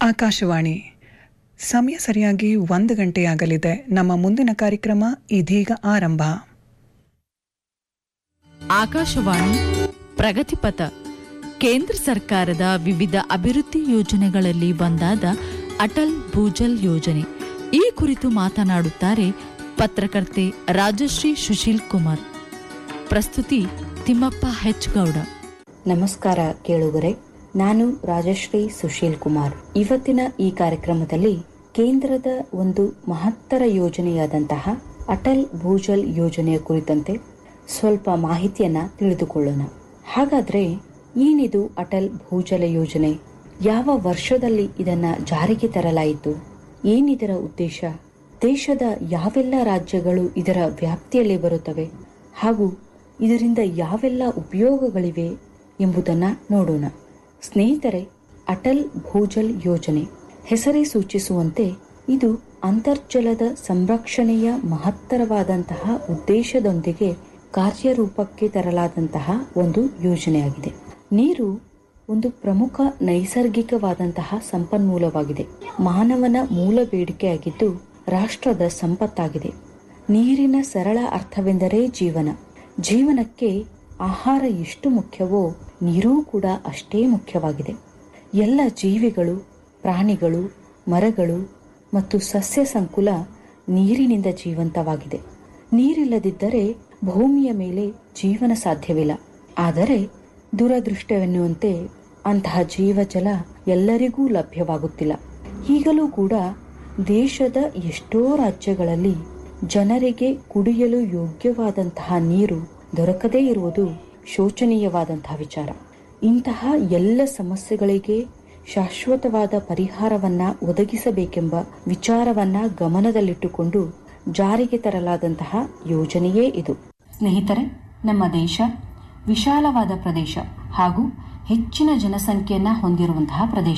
ಆಕಾಶವಾಣಿ ಸಮಯ ಸರಿಯಾಗಿ ಒಂದು ಗಂಟೆಯಾಗಲಿದೆ ನಮ್ಮ ಮುಂದಿನ ಕಾರ್ಯಕ್ರಮ ಇದೀಗ ಆರಂಭ ಆಕಾಶವಾಣಿ ಪ್ರಗತಿಪಥ ಕೇಂದ್ರ ಸರ್ಕಾರದ ವಿವಿಧ ಅಭಿವೃದ್ಧಿ ಯೋಜನೆಗಳಲ್ಲಿ ಒಂದಾದ ಅಟಲ್ ಭೂಜಲ್ ಯೋಜನೆ ಈ ಕುರಿತು ಮಾತನಾಡುತ್ತಾರೆ ಪತ್ರಕರ್ತೆ ರಾಜಶ್ರೀ ಸುಶೀಲ್ ಕುಮಾರ್ ಪ್ರಸ್ತುತಿ ತಿಮ್ಮಪ್ಪ ಹೆಚ್ ಗೌಡ ನಮಸ್ಕಾರ ಕೇಳುಗರೆ ನಾನು ರಾಜಶ್ರೀ ಸುಶೀಲ್ ಕುಮಾರ್ ಇವತ್ತಿನ ಈ ಕಾರ್ಯಕ್ರಮದಲ್ಲಿ ಕೇಂದ್ರದ ಒಂದು ಮಹತ್ತರ ಯೋಜನೆಯಾದಂತಹ ಅಟಲ್ ಭೂಜಲ್ ಯೋಜನೆಯ ಕುರಿತಂತೆ ಸ್ವಲ್ಪ ಮಾಹಿತಿಯನ್ನ ತಿಳಿದುಕೊಳ್ಳೋಣ ಹಾಗಾದ್ರೆ ಏನಿದು ಅಟಲ್ ಭೂಜಲ ಯೋಜನೆ ಯಾವ ವರ್ಷದಲ್ಲಿ ಇದನ್ನ ಜಾರಿಗೆ ತರಲಾಯಿತು ಏನಿದರ ಉದ್ದೇಶ ದೇಶದ ಯಾವೆಲ್ಲ ರಾಜ್ಯಗಳು ಇದರ ವ್ಯಾಪ್ತಿಯಲ್ಲಿ ಬರುತ್ತವೆ ಹಾಗೂ ಇದರಿಂದ ಯಾವೆಲ್ಲ ಉಪಯೋಗಗಳಿವೆ ಎಂಬುದನ್ನ ನೋಡೋಣ ಸ್ನೇಹಿತರೆ ಅಟಲ್ ಭೂಜಲ್ ಯೋಜನೆ ಹೆಸರೇ ಸೂಚಿಸುವಂತೆ ಇದು ಅಂತರ್ಜಲದ ಸಂರಕ್ಷಣೆಯ ಮಹತ್ತರವಾದಂತಹ ಉದ್ದೇಶದೊಂದಿಗೆ ಕಾರ್ಯರೂಪಕ್ಕೆ ತರಲಾದಂತಹ ಒಂದು ಯೋಜನೆಯಾಗಿದೆ ನೀರು ಒಂದು ಪ್ರಮುಖ ನೈಸರ್ಗಿಕವಾದಂತಹ ಸಂಪನ್ಮೂಲವಾಗಿದೆ ಮಾನವನ ಮೂಲ ಬೇಡಿಕೆಯಾಗಿದ್ದು ರಾಷ್ಟ್ರದ ಸಂಪತ್ತಾಗಿದೆ ನೀರಿನ ಸರಳ ಅರ್ಥವೆಂದರೆ ಜೀವನ ಜೀವನಕ್ಕೆ ಆಹಾರ ಎಷ್ಟು ಮುಖ್ಯವೋ ನೀರೂ ಕೂಡ ಅಷ್ಟೇ ಮುಖ್ಯವಾಗಿದೆ ಎಲ್ಲ ಜೀವಿಗಳು ಪ್ರಾಣಿಗಳು ಮರಗಳು ಮತ್ತು ಸಸ್ಯ ಸಂಕುಲ ನೀರಿನಿಂದ ಜೀವಂತವಾಗಿದೆ ನೀರಿಲ್ಲದಿದ್ದರೆ ಭೂಮಿಯ ಮೇಲೆ ಜೀವನ ಸಾಧ್ಯವಿಲ್ಲ ಆದರೆ ದುರದೃಷ್ಟವೆನ್ನುವಂತೆ ಅಂತಹ ಜೀವಜಲ ಎಲ್ಲರಿಗೂ ಲಭ್ಯವಾಗುತ್ತಿಲ್ಲ ಈಗಲೂ ಕೂಡ ದೇಶದ ಎಷ್ಟೋ ರಾಜ್ಯಗಳಲ್ಲಿ ಜನರಿಗೆ ಕುಡಿಯಲು ಯೋಗ್ಯವಾದಂತಹ ನೀರು ದೊರಕದೇ ಇರುವುದು ಶೋಚನೀಯವಾದಂತಹ ವಿಚಾರ ಇಂತಹ ಎಲ್ಲ ಸಮಸ್ಯೆಗಳಿಗೆ ಶಾಶ್ವತವಾದ ಪರಿಹಾರವನ್ನ ಒದಗಿಸಬೇಕೆಂಬ ವಿಚಾರವನ್ನ ಗಮನದಲ್ಲಿಟ್ಟುಕೊಂಡು ಜಾರಿಗೆ ತರಲಾದಂತಹ ಯೋಜನೆಯೇ ಇದು ಸ್ನೇಹಿತರೆ ನಮ್ಮ ದೇಶ ವಿಶಾಲವಾದ ಪ್ರದೇಶ ಹಾಗೂ ಹೆಚ್ಚಿನ ಜನಸಂಖ್ಯೆಯನ್ನ ಹೊಂದಿರುವಂತಹ ಪ್ರದೇಶ